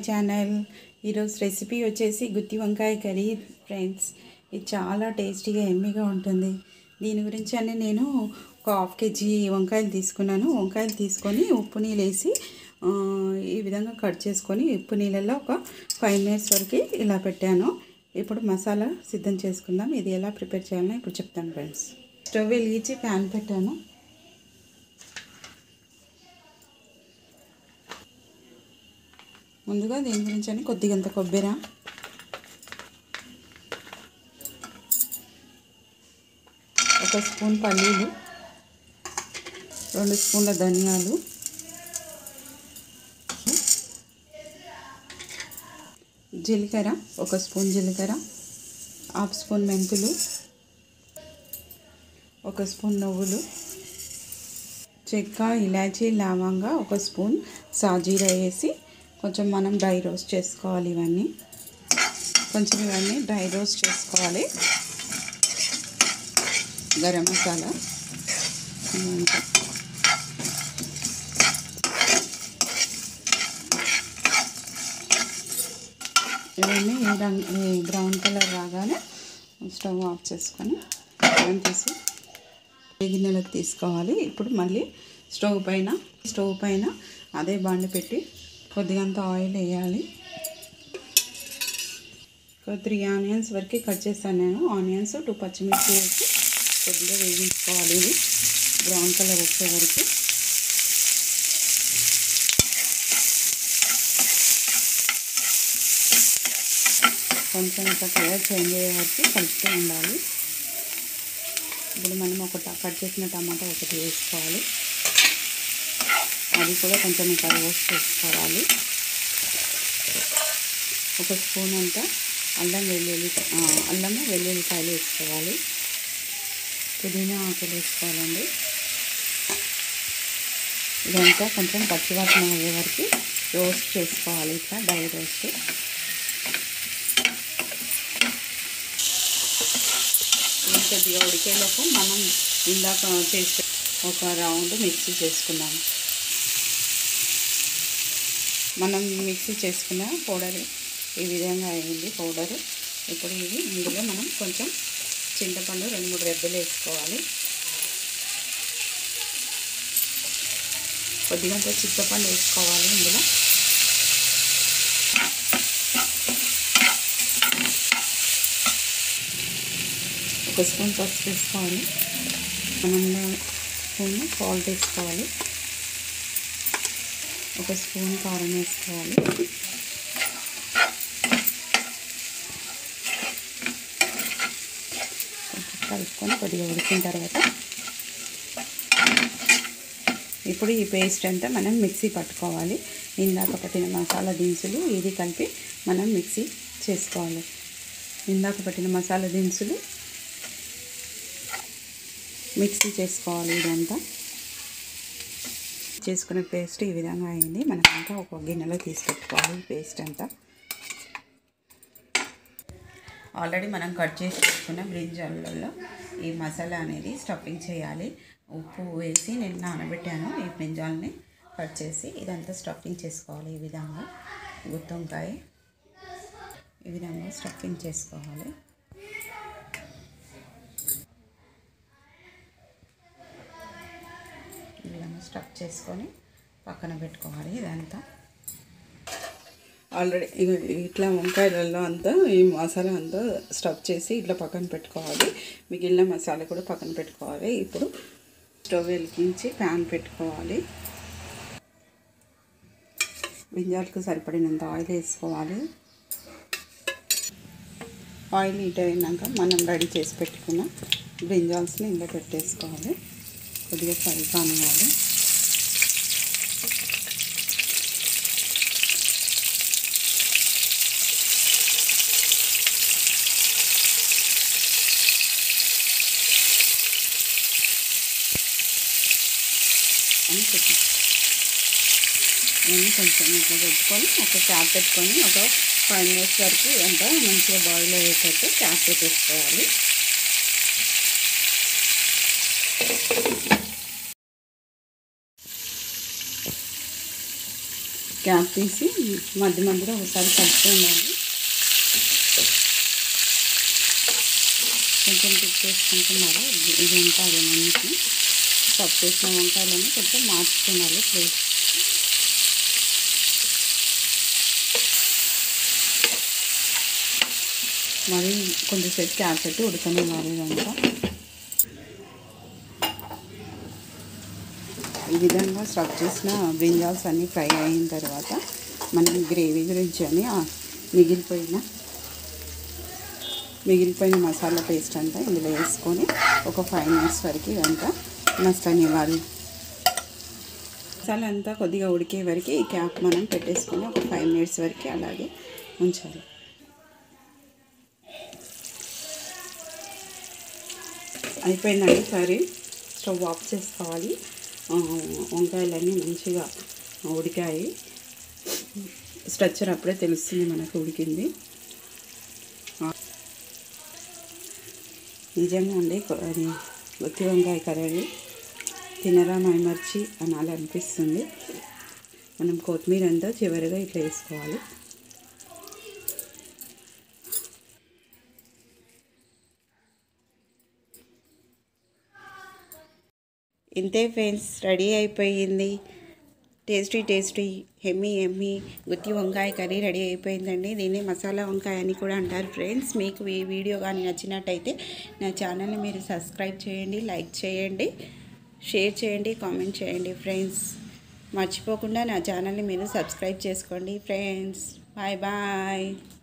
Channel ఈరోజు recipe వచ్చేసి గుత్తి వంకాయ కర్రీ ఫ్రెండ్స్ ఇది చాలా టేస్టీగా ఎమ్మిగా ఉంటుంది దీని గురించి అని నేను ఒక హాఫ్ కేజీ వంకాయలు తీసుకున్నాను వంకాయలు తీసుకొని ఉప్పు నీళ్ళు వేసి ఆ, ఈ విధంగా కట్ చేసుకొని ఉప్పు నీళ్ళల్లో ఒక ఫైవ్ మినిట్స్ వరకు ఇలా పెట్టాను ఇప్పుడు మసాలా సిద్ధం చేసుకుందాం ఇది ఎలా ప్రిపేర్ చేయాలో ఇప్పుడు చెప్తాను ఫ్రెండ్స్ స్టవ్ వెలిగించి ప్యాన్ పెట్టాను ముందుగా దీని గురించి అని కొద్దిగంత కొబ్బరి ఒక స్పూన్ పల్లీలు రెండు స్పూన్ల ధనియాలు జీలకర్ర ఒక స్పూన్ జీలకర్ర హాఫ్ స్పూన్ మెంతులు ఒక స్పూన్ నువ్వులు చెక్క ఇలాచీ లవంగా ఒక స్పూన్ సాజీరా వేసి కొంచెం మనం డ్రై రోస్ట్ చేసుకోవాలి ఇవన్నీ కొంచెం ఇవన్నీ డ్రై రోస్ట్ చేసుకోవాలి గరం మసాలా ఇదంతా. ఇవన్నీ ఈ రంగు ఈ బ్రౌన్ కలర్ రాగానే స్టవ్ ఆఫ్ చేసుకొని ఇవన్నీ తీసి ఏ గిన్నెలకు తీసుకోవాలి ఇప్పుడు మళ్ళీ స్టవ్ పైన స్టవ్ పైన అదే బండి పెట్టి కొద్దిగంత ఆయిల్ వేయాలి ఒక త్రీ ఆనియన్స్ వరకు కట్ చేస్తాను నేను ఆనియన్స్ టూ పచ్చిమిర్చి వేసి కొద్దిగా వేగించుకోవాలి ఇది బ్రౌన్ కలర్ వచ్చే వరకు కొంచెం ఇట్లా కలర్ చేంజ్ అయ్యే వరకు కలుపుతూ ఉండాలి ఇప్పుడు మనం ఒక ట- కట్ చేసిన టమాటా ఒకటి వేసుకోవాలి అది కూడా కొంచెం ఇట్లా రోస్ట్ చేసుకోవాలి ఒక స్పూన్ అంతా అల్లం వెల్లుల్లి ఆ, అల్లము వెల్లుల్లిపాయలు వేసుకోవాలి పుదీనా ఆకులు వేసుకోవాలండి ఇదంతా కొంచెం పచ్చివాసన అయ్యే వరకు రోస్ట్ చేసుకోవాలి ఇట్లా డ్రై రోస్ట్ ఇది కొద్దిగా ఉడికేలోపు మనం ఇందాక చేసి ఒక రౌండ్ మిక్సీ చేసుకుందాం మనం మిక్సీ చేసుకున్న పౌడర్ ఈ విధంగా అయింది పౌడర్ ఇప్పుడు ఇది ఇందులో మనం కొంచెం చింతపండు రెండు మూడు రెబ్బలు వేసుకోవాలి కొద్దిగా చింతపండు వేసుకోవాలి ఇందులో ఒక స్పూన్ పసుపు వేసుకోవాలి మనం స్పూన్ సాల్ట్ వేసుకోవాలి ఒక స్పూన్ కారం వేసుకోవాలి కొంచెం కలుపుకొని కొద్దిగా ఉడికిన తర్వాత ఇప్పుడు ఈ పేస్ట్ అంతా మనం మిక్సీ పట్టుకోవాలి ఇందాక పట్టిన మసాలా దినుసులు ఇది కలిపి మనం మిక్సీ చేసుకోవాలి ఇందాక పట్టిన మసాలా దినుసులు మిక్సీ చేసుకోవాలి ఇదంతా చేసుకునే పేస్ట్ ఈ విధంగా అయింది మనకంతా ఒక గిన్నెలో తీసి పెట్టుకోవాలి ఈ పేస్ట్ అంతా ఆల్రెడీ మనం కట్ చేసి పెట్టుకున్న బ్రింజాలలో ఈ మసాలా అనేది స్టఫింగ్ చేయాలి ఉప్పు వేసి నేను నానబెట్టాను ఈ బ్రింజాల్ని కట్ చేసి ఇదంతా స్టఫింగ్ చేసుకోవాలి ఈ విధంగా గుత్తొంకాయ ఈ విధంగా స్టఫింగ్ చేసుకోవాలి ఈ విధంగా స్టఫ్ చేసుకొని పక్కన పెట్టుకోవాలి ఇదంతా ఆల్రెడీ ఇగ- ఇట్లా వంకాయలలో అంతా ఈ మసాలా అంతా స్టఫ్ చేసి ఇట్లా పక్కన పెట్టుకోవాలి మిగిలిన మసాలా కూడా పక్కన పెట్టుకోవాలి ఇప్పుడు స్టవ్ వెలిగించి ప్యాన్ పెట్టుకోవాలి బింజాలకు సరిపడినంత ఆయిల్ వేసుకోవాలి ఆయిల్ హీట్ అయినాక మనం రెడీ చేసి పెట్టుకున్న బ్రింజాల్స్ని ఇందులో పెట్టేసుకోవాలి కొద్దిగా ఫ్రై కానివ్వాలి అని చెప్పి ఇవన్నీ కొంచెం ఇట్లా పెట్టుకొని ఒక క్యాప్ పెట్టుకొని ఒక ఫైవ్ మినిట్స్ వరకు అంతా మంచిగా బాయిల్ అయ్యేటట్టు క్యాప్ పెట్టేసుకోవాలి క్యాప్ తీసి మధ్య మధ్యలో ఒకసారి కలుపుతూ ఉండాలి కొంచెం తిప్పేసుకుంటున్నారు ఈ వంకాయలన్నింటినీ కట్ చేసిన వంకాయలను కొంచెం మార్చుకోవాలి ప్లేస్ మరి కొంచెంసేపు క్యాప్ పెట్టి ఉడకనివ్వాలి ఇదంతా ఈ విధంగా స్టఫ్ చేసిన బ్రింజాల్స్ అన్నీ ఫ్రై అయిన తర్వాత మనం గ్రేవీ గురించి అని ఆ మిగిలిపోయిన మిగిలిపోయిన మసాలా పేస్ట్ అంతా ఇందులో వేసుకొని ఒక ఫైవ్ మినిట్స్ వరకు ఇదంతా మస్తనివ్వాలి మసాలా అంతా కొద్దిగా ఉడికే వరకు ఈ క్యాప్ మనం పెట్టేసుకొని ఒక ఫైవ్ మినిట్స్ వరకు అలాగే ఉంచాలి అయిపోయిందండి కర్రీ స్టవ్ ఆఫ్ చేసుకోవాలి వంకాయలన్నీ మంచిగా ఉడికాయి స్ట్రక్చర్ అప్పుడే తెలుస్తుంది మనకు ఉడికింది నిజంగా అండి అది గుత్తి వంకాయ కర్రీ తినరా మైమర్చి అనాలి అనిపిస్తుంది మనం కొత్తిమీర అంతా చివరిగా ఇట్లా వేసుకోవాలి ఇంతే ఫ్రెండ్స్ రెడీ అయిపోయింది టేస్టీ టేస్టీ హెమ్మీ ఎమ్మీ గుత్తి వంకాయ కర్రీ రెడీ అయిపోయిందండి దీన్ని మసాలా వంకాయ అని కూడా అంటారు ఫ్రెండ్స్ మీకు ఈ వీడియో కానీ నచ్చినట్టయితే నా ఛానల్ని మీరు సబ్స్క్రైబ్ చేయండి లైక్ చేయండి షేర్ చేయండి కామెంట్ చేయండి ఫ్రెండ్స్ మర్చిపోకుండా నా ఛానల్ని మీరు సబ్స్క్రైబ్ చేసుకోండి ఫ్రెండ్స్ బాయ్ బాయ్